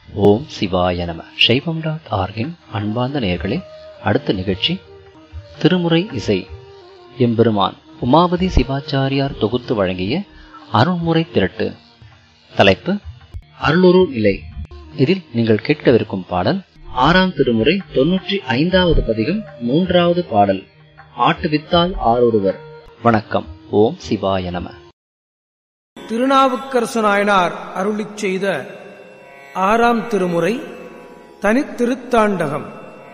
ஓம் சிவாய நம சைவம் டாட் ஆர்கின் அன்பார்ந்த நேயர்களே அடுத்த நிகழ்ச்சி திருமுறை இசை எம்பெருமான் உமாபதி சிவாச்சாரியார் தொகுத்து வழங்கிய அருள்முறை திரட்டு தலைப்பு அருளுரு நிலை இதில் நீங்கள் கேட்கவிருக்கும் பாடல் ஆறாம் திருமுறை தொன்னூற்றி ஐந்தாவது பதிகம் மூன்றாவது பாடல் ஆட்டுவித்தால் ஆரொருவர் வணக்கம் ஓம் சிவாய நம திருநாவுக்கரசு நாயனார் அருளிச் செய்த ஆறாம் திருமுறை தனித்திருத்தாண்டகம்